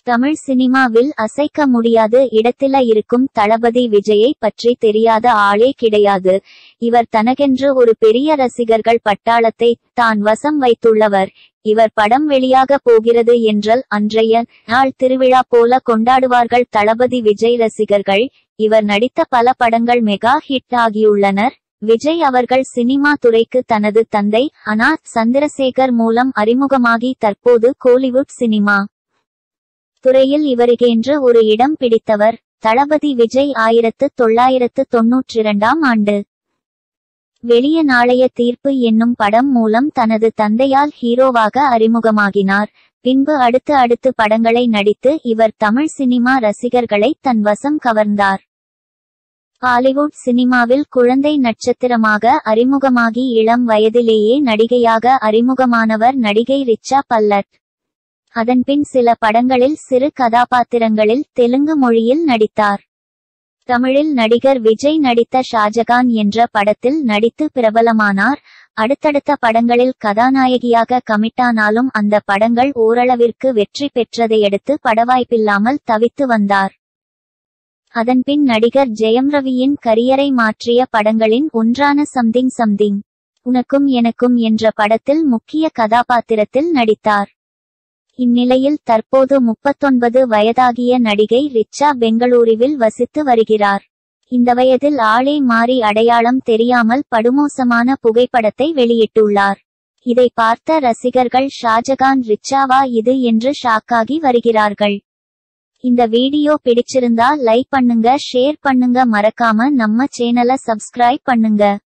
தமிழ் சினிமாவில் அசைக்க முடியாது இடத்தில இருக்கும் தளபதி விஜயை பற்றி தெரியாத ஆளே கிடையாது இவர் தனக்கென்று ஒரு பெரிய ரசிகர்கள் பட்டாளத்தை தான் வசம் வைத்துள்ளவர் இவர் படம் வெளியாக போகிறது என்றால் அன்றைய நாள் திருவிழா போல கொண்டாடுவார்கள் தளபதி விஜய் ரசிகர்கள் இவர் நடித்த பல படங்கள் மெகா ஹிட் ஆகியுள்ளனர் விஜய் அவர்கள் சினிமா துறைக்கு தனது தந்தை அனாத் சந்திரசேகர் மூலம் அறிமுகமாகி தற்போது கோலிவுட் சினிமா துறையில் இவருக்கென்று ஒரு இடம் பிடித்தவர் தளபதி விஜய் ஆயிரத்து தொள்ளாயிரத்து தொன்னூற்றிரண்டாம் ஆண்டு வெளிய நாளைய தீர்ப்பு என்னும் படம் மூலம் தனது தந்தையால் ஹீரோவாக அறிமுகமாகினார் பின்பு அடுத்து அடுத்து படங்களை நடித்து இவர் தமிழ் சினிமா ரசிகர்களை தன் வசம் கவர்ந்தார் ஹாலிவுட் சினிமாவில் குழந்தை நட்சத்திரமாக அறிமுகமாகி இளம் வயதிலேயே நடிகையாக அறிமுகமானவர் நடிகை ரிச்சா பல்லட் அதன்பின் சில படங்களில் சிறு கதாபாத்திரங்களில் தெலுங்கு மொழியில் நடித்தார் தமிழில் நடிகர் விஜய் நடித்த ஷாஜகான் என்ற படத்தில் நடித்து பிரபலமானார் அடுத்தடுத்த படங்களில் கதாநாயகியாக கமிட்டானாலும் அந்த படங்கள் ஓரளவிற்கு வெற்றி பெற்றதையடுத்து படவாய்ப்பில்லாமல் தவித்து வந்தார் அதன்பின் நடிகர் ஜெயம் ரவியின் கரியரை மாற்றிய படங்களின் ஒன்றான சம்திங் சம்திங் உனக்கும் எனக்கும் என்ற படத்தில் முக்கிய கதாபாத்திரத்தில் நடித்தார் இந்நிலையில் தற்போது முப்பத்தொன்பது வயதாகிய நடிகை ரிச்சா பெங்களூருவில் வசித்து வருகிறார் இந்த வயதில் ஆளே மாறி அடையாளம் தெரியாமல் படுமோசமான புகைப்படத்தை வெளியிட்டுள்ளார் இதை பார்த்த ரசிகர்கள் ஷாஜகான் ரிச்சாவா இது என்று ஷாக்காகி வருகிறார்கள் இந்த வீடியோ பிடிச்சிருந்தா லைக் பண்ணுங்க ஷேர் பண்ணுங்க மறக்காம நம்ம சேனலை சப்ஸ்கிரைப் பண்ணுங்க